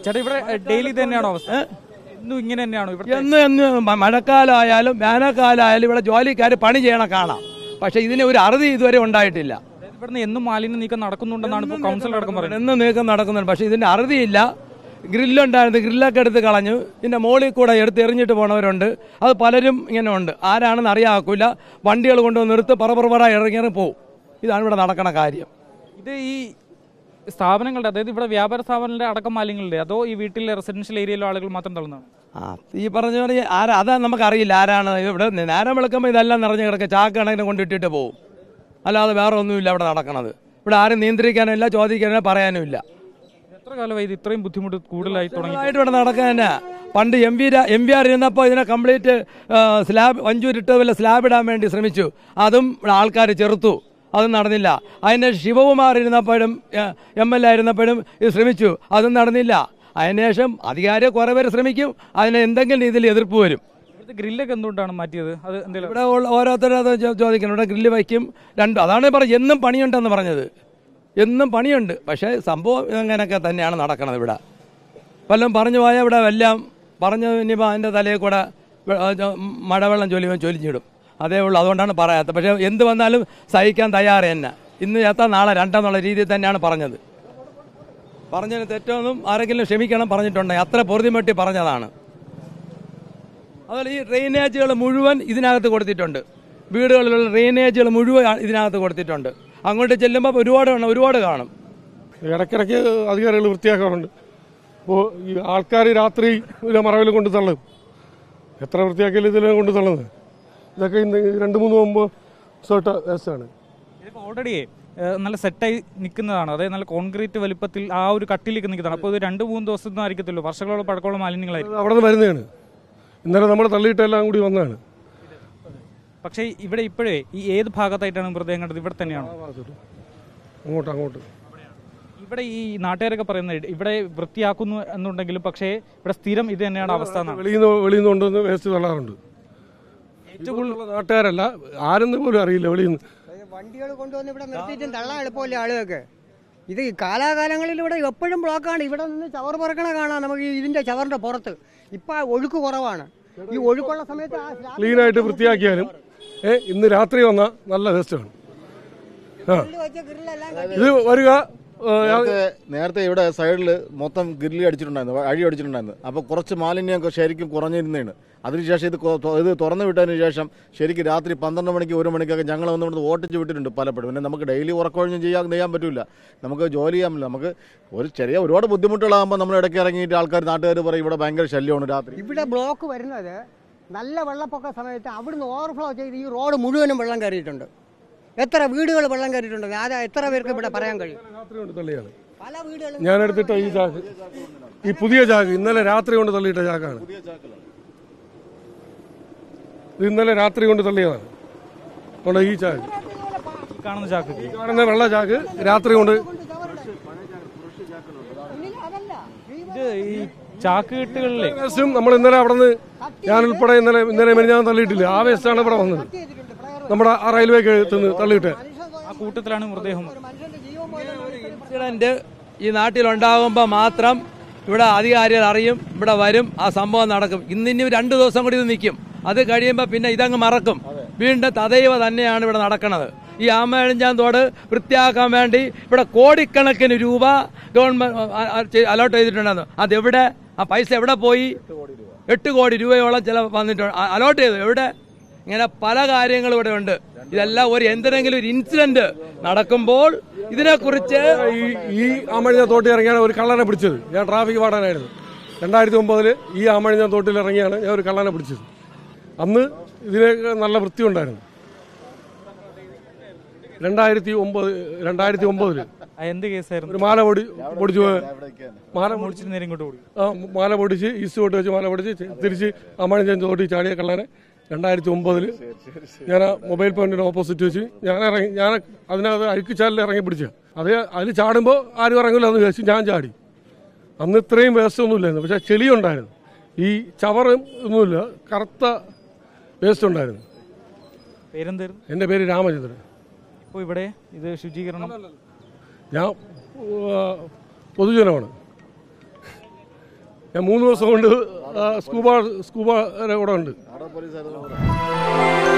ചേട്ടാ ഇവിടെ ഡെയിലി തന്നെയാണോ അവസ്ഥ ഇന്നും ഇങ്ങനെ തന്നെയാണോ ഇവിടെ എന്ന് എന്ന് മ- മഴക്കാലമായാലും വേനൽക്കാലമായാലും ഇവിടെ ജോലിക്കാർ പണി ചെയ്യണ കാണാം പക്ഷെ ഇതിന് ഒരു അറുതി ഇതുവരെ ഉണ്ടായിട്ടില്ല ഇവിടുന്ന് എന്നും മാലിന്യ നീക്കം നടക്കുന്നുണ്ടെന്നാണ് ഇപ്പോൾ കൗൺസിൽ അടക്കം പറയുന്നത് എന്ന് നീക്കം നടക്കുന്നുണ്ട് പക്ഷെ ഇതിന്റെ അറുതിയില്ല ഗ്രില്ലുണ്ടായിരുന്നു ഗ്രില്ലൊക്കെ എടുത്ത് കളഞ്ഞു ഇതിന്റെ മുകളിൽ കൂടെ എടുത്ത് എറിഞ്ഞിട്ട് പോണവരുണ്ട് അത് പലരും ഇങ്ങനെ ഉണ്ട് ആരാണെന്ന് അറിയാക്കൂല വണ്ടികൾ കൊണ്ടുവന്ന് നിർത്ത് പറപറപറ ഇറങ്ങി ഇറങ്ങി പോവും ഇതാണ് ഇവിടെ നടക്കണ കാര്യം ഇത് ഈ സ്ഥാപനങ്ങളുടെ അതായത് ഇവിടെ വ്യാപാര സ്ഥാപനങ്ങളുടെ അടക്കം മാലിന്യങ്ങളുടെ അതോ ഈ വീട്ടിലെ റെസിഡൻഷ്യൽ ഏരിയയിലെ ആളുകൾ മാത്രം തള്ളുന്നതാണ് ആ ഈ പറഞ്ഞ പോലെ ആരാ അതാ നമുക്കറിയില്ല ആരാണ് ഇവിടെ നേരം വിളക്കുമ്പോൾ ഇതെല്ലാം നിറഞ്ഞു കിടക്കുക ചാക്ക് കണക്കിന് കൊണ്ടിട്ടിട്ട് പോവും അല്ലാതെ വേറെ ഒന്നുമില്ല ഇവിടെ നടക്കണത് ഇവിടെ ആരും നിയന്ത്രിക്കാനില്ല ചോദിക്കാനില്ല പറയാനുമില്ല എത്ര കാലമായി ഇത് ഇത്രയും ബുദ്ധിമുട്ട് കൂടുതലായി തുടങ്ങി ആയിട്ട് ഇവിടെ നടക്കാൻ തന്നെ പണ്ട് M P M P R ഇരുന്നപ്പോൾ ഇതിനെ കംപ്ലീറ്റ് സ്ലാബ് വഞ്ചൂരിട്ട് വല്ല സ്ലാബ് ഇടാൻ വേണ്ടി ശ്രമിച്ചു അതും ആൾക്കാർ ചെറുത്തു അതും നടന്നില്ല അതിന് ശിവകുമാർ ഇരുന്നപ്പോഴും എം എൽ എ ആയിരുന്നപ്പോഴും ഇത് ശ്രമിച്ചു അതും നടന്നില്ല അതിനുശേഷം അധികാരി കുറേ പേര് ശ്രമിക്കും അതിന് എന്തെങ്കിലും രീതിയിൽ എതിർപ്പ് വരും ഇവിടുത്തെ ഗ്രില്ലൊക്കെ എന്തുകൊണ്ടാണ് മാറ്റിയത് അത് എന്തെങ്കിലും ഇവിടെ ഉള്ള ഓരോരുത്തരും അത് ചോ- ചോദിക്കണം ഇവിടെ ഗ്രില്ല് വയ്ക്കും രണ്ട് അതാണ് പറഞ്ഞത് എന്നും പണിയുണ്ടെന്ന് പറഞ്ഞത് എന്നും പണിയുണ്ട് പക്ഷേ സംഭവം ഇങ്ങനെയൊക്കെ തന്നെയാണ് നടക്കുന്നത് ഇവിടെ വല്ലതും പറഞ്ഞു പോയാൽ ഇവിടെ എല്ലാം പറഞ്ഞു ഇനിയിപ്പോൾ അതിൻ്റെ തലയിൽ കൂടെ വെ- ആ ചോ- മഴവെള്ളം ചൊല്ലുമ്പോൾ ചൊലിഞ്ഞിടും അതേ ഉള്ളൂ അതുകൊണ്ടാണ് പറയാത്തത് പക്ഷേ എന്ത് വന്നാലും സഹിക്കാൻ തയ്യാറ് തന്നെ ഇന്ന് എത്താ നാളെ രണ്ടെന്നുള്ള രീതിയിൽ തന്നെയാണ് പറഞ്ഞത് പറഞ്ഞതിന് തെറ്റൊന്നും ആരെങ്കിലും ക്ഷമിക്കണം പറഞ്ഞിട്ടുണ്ടെങ്കിൽ അത്ര പൊറുതിമെട്ടി പറഞ്ഞതാണ് അതുപോലെ ഈ ഡ്രെയിനേജുകൾ മുഴുവൻ ഇതിനകത്ത് കൊടുത്തിട്ടുണ്ട് വീടുകളിലുള്ള ഡ്രെയിനേജുകൾ മുഴുവൻ ഇതിനകത്ത് കൊടുത്തിട്ടുണ്ട് അങ്ങോട്ട് ചെല്ലുമ്പോൾ ഒരുപാട് കാണും ഒരുപാട് കാണും ഇടയ്ക്കിടയ്ക്ക് അധികാരികൾ വൃത്തിയാക്കാറുണ്ട് അപ്പോൾ ഈ ആൾക്കാർ രാത്രി ഇതിലെ മറവിൽ കൊണ്ട് തള്ളും എത്ര വൃത്തിയാക്കിയാലും ഇതിലെ കൊണ്ട് തള്ളുന്നത് ഇതൊക്കെ ഇന്ന് രണ്ട് മൂന്ന് മുമ്പ് സോട്ട വേസ്റ്റാണ് ഇതിപ്പോൾ ഓൾറെഡി നല്ല സെറ്റായി നിൽക്കുന്നതാണ് അതായത് നല്ല കോൺക്രീറ്റ് വലിപ്പത്തിൽ ആ ഒരു കട്ടിലേക്ക് നിൽക്കുന്നതാണ് അപ്പോൾ ഇത് രണ്ട് മൂന്ന് ദിവസമൊന്നും ആയിരിക്കത്തുള്ളൂ വർഷങ്ങളോളം പഴക്കമുള്ള മാലിന്യങ്ങളായിരിക്കും അവിടെ നിന്ന് വരുന്നതാണ് ഇന്നലെ നമ്മൾ തള്ളിയിട്ടെല്ലാം കൂടി വന്നതാണ് പക്ഷേ ഇവിടെ ഇപ്പോഴേ ഈ ഏത് ഭാഗത്തായിട്ടാണ് മൃതദേഹം കണ്ടത് ഇവിടെ തന്നെയാണോ അങ്ങോട്ട് അങ്ങോട്ട് ഇവിടെ ഈ നാട്ടുകാരൊക്കെ പറയുന്നത് ഇവിടെ വൃത്തിയാക്കുന്നു എന്നുണ്ടെങ്കിലും പക്ഷേ ഇവിടെ സ്ഥിരം ഇത് തന്നെയാണ് അവസ്ഥ എന്നാണ് വെളിയിൽ നിന്ന് വെളിയിൽ നിന്ന് കൊണ്ടുവന്ന് വേസ്റ്റ് തള്ളാറുണ്ട് ഏറ്റവും കൂടുതൽ നാട്ടുകാരല്ല ആരെന്ന് പോലും അറിയില്ല വെളിയിൽ നിന്ന് വണ്ടികൾ കൊണ്ടുവന്ന് ഇവിടെ നിർത്തിയിട്ടും തള്ളാൻ എളുപ്പമില്ല ആളുകൾക്ക് ഇത് ഈ കാലാകാലങ്ങളിൽ ഇവിടെ എപ്പോഴും ബ്ലോക്കാണ് ഇവിടെ നിന്ന് ചവർ പറക്കണ കാണാം നമുക്ക് ഈ ഇതിന്റെ ചവറിന്റെ പുറത്ത് ഇപ്പൊ ആ ഒഴുക്ക് കുറവാണ് ഈ ഒഴുക്കുള്ള സമയത്ത് ആ സ്ലാബ് ക്ലീനായിട്ട് വൃത്തിയാക്കിയാലും ഏ ഇന്ന് രാത്രി വന്ന നല്ല വേസ്റ്റാണ് ആ ഗ്രില്ല് വെച്ച ഗ്രില്ലെല്ലാം ഇത് വരിക ഏ, നേരത്തെ നേരത്തെ ഇവിടെ സൈഡിൽ മൊത്തം ഗ്രില്ല് അടിച്ചിട്ടുണ്ടായിരുന്നു അഴി അടിച്ചിട്ടുണ്ടായിരുന്നു അപ്പോൾ കുറച്ച് മാലിന്യമൊക്കെ ശരിക്കും കുറഞ്ഞിരുന്നതാണ് അതിനുശേഷം ഇത് കൊ- ഇത് തുറന്നു വിട്ടതിന് ശേഷം ശരിക്കും രാത്രി പന്ത്രണ്ട് മണിക്ക് ഒരു മണിക്കൊക്കെ ഞങ്ങൾ വന്ന് ഇവിടുന്ന് ഓട്ടിച്ച് വിട്ടിട്ടുണ്ട് പലപ്പോഴും പിന്നെ നമുക്ക് ഡെയിലി ഉറക്കമൊഴിഞ്ഞ് ചെയ്യാൻ ചെയ്യാൻ പറ്റില്ല നമുക്ക് ജോലി ചെയ്യാൻ പറ്റില്ല നമുക്ക് ഒരു ചെറിയ ഒരുപാട് ബുദ്ധിമുട്ടുകളാകുമ്പോൾ നമ്മൾ ഇടയ്ക്ക് ഇറങ്ങിയിട്ട് ആൾക്കാർ നാട്ടുകാർ പറയും ഇവിടെ ഭയങ്കര ശല്യമാണ് രാത്രി ഇവിടെ ബ്ലോക്ക് വരുന്നത് നല്ല വെള്ളപ്പൊക്ക സമയത്ത് അവിടുന്ന് ഓവർഫ്ലോ ചെയ്ത് ഈ റോഡ് മുഴുവനും വെള്ളം കയറിയിട്ടുണ്ട് എത്ര വീടുകൾ വെള്ളം കയറിയിട്ടുണ്ട് അത് എത്ര പേർക്ക് ഇവിടെ പറയാൻ കഴിയും രാത്രി കൊണ്ട് തള്ളിയാണ് പല വീടുകളും ഞാൻ എടുത്തിട്ട ഈ ചാക്ക് ഈ പുതിയ ചാക്ക് ഇന്നലെ രാത്രി കൊണ്ട് തള്ളിയിട്ട ചാക്കാണ് ഇത് ഇന്നലെ രാത്രി കൊണ്ട് തള്ളിയതാണ് കൊണ്ട് ഈ ചാക്ക് ഈ കാണുന്ന ചാക്ക് ഈ കാണുന്ന വെള്ള ചാക്ക് രാത്രി കൊണ്ട് ഇത് ഈ ചാക്ക് കെട്ടുകളിലെ വേസ്റ്റും നമ്മൾ ഇന്നലെ അവിടെ നിന്ന് ഞാൻ ഉൾപ്പെടെ ഇന്നലെ ഇന്നലെ മെനിഞ്ഞാൻ തള്ളിയിട്ടില്ല ആ വേസ്റ്റാണ് ഇവിടെ വന്നത് നമ്മുടെ ആ റെയിൽവേക്ക് എത്തുന്നത് തള്ളിയിട്ട് ആ കൂട്ടത്തിലാണ് മൃതദേഹം മനുഷ്യന്റെ ജീവൻ പോലും ഇൻസിഡന്റ് ഈ നാട്ടിലുണ്ടാകുമ്പോൾ മാത്രം ഇവിടെ അധികാരികൾ അറിയും ഇവിടെ വരും ആ സംഭവം നടക്കും ഇന്നിനി രണ്ട് ദിവസം കൂടി ഇത് നിൽക്കും അത് കഴിയുമ്പോൾ പിന്നെ ഇതങ്ങ് മറക്കും വീണ്ടും തദൈവ തന്നെയാണ് ഇവിടെ നടക്കുന്നത് ഈ ആമഴിഞ്ഞാൻ തോട് വൃത്തിയാക്കാൻ വേണ്ടി ഇവിടെ കോടിക്കണക്കിന് രൂപ ഗവൺമെന്റ് അലോട്ട് ചെയ്തിട്ടുണ്ടെന്ന് അതെവിടെ ആ പൈസ എവിടെ പോയി എട്ട് കോടി രൂപയോളം ചില വന്നിട്ടുണ്ട് അലോട്ട് ചെയ്തു എവിടെ ഇങ്ങനെ പല കാര്യങ്ങളും ഇവിടെ ഉണ്ട് ഇതെല്ലാം ഒരു എന്തിനെങ്കിലും ഒരു ഇൻസിഡന്റ് നടക്കുമ്പോൾ ഇതിനെക്കുറിച്ച് ഈ ഈ ആമഴിഞ്ഞ തോട്ടിൽ ഇറങ്ങിയാണ് ഒരു കള്ളനെ പിടിച്ചത് ഞാൻ ട്രാഫിക് വാർഡനായിരുന്നു രണ്ടായിരത്തി ഒമ്പതില് ഈ ആമഴിഞ്ഞ തോട്ടിൽ ഇറങ്ങിയാണ് ഞാൻ ഒരു കള്ളനെ പിടിച്ചത് അന്ന് ഇതിനൊക്കെ നല്ല വൃത്തി ഉണ്ടായിരുന്നു രണ്ടായിരത്തി ഒമ്പത് രണ്ടായിരത്തി ഒമ്പതില് ആ എന്ത് കേസായിരുന്നു ഒരു മാല പൊടി പൊടിച്ചു പോയ- മാല പൊടിച്ച് മുടിച്ചിട്ട് നേരം ഇങ്ങോട്ട് ഓടി ആ മാല പൊടിച്ച് ഈസ്റ്റ് തൊട്ട് വെച്ച് മാല പൊടിച്ച് തിരിച്ച് അമ്മണിച്ച തോട്ടി ചാടിയ കള്ളനെ രണ്ടായിരത്തി ഒമ്പതില് ഞാൻ ആ മൊബൈൽ പോയിന്റിന് ഓപ്പോസിറ്റ് വെച്ച് ഞാൻ ഇറങ്ങി ഞാൻ അതിനകത്ത് അഴുക്കുചാലിൽ ഇറങ്ങി പിടിച്ച അത് അതിൽ ചാടുമ്പോൾ ആരും ഇറങ്ങില്ല എന്ന് വിചാരിച്ചു ഞാൻ ചാടി അന്ന് ഇത്രയും വേസ്റ്റ് ഒന്നുമില്ലായിരുന്നു പക്ഷെ ചെളി ഉണ്ടായിരുന്നു ഈ ചവറും ഒന്നുമില്ല കറുത്ത വേസ്റ്റ് ഉണ്ടായിരുന്നു പേരെന്തായിരുന്നു എൻ്റെ പേര് രാമചന്ദ്രൻ ഇപ്പോൾ ഇവിടെ ഇത് ശുചീകരണം ഞാൻ ആ, പൊതുജനമാണ് ഞാൻ മൂന്ന് ദിവസം കൊണ്ട് ആ, സ്കൂബ സ്കൂബ കൂടെ ഉണ്ട് അവിടെ പോലീസ് ആയിരുന്നു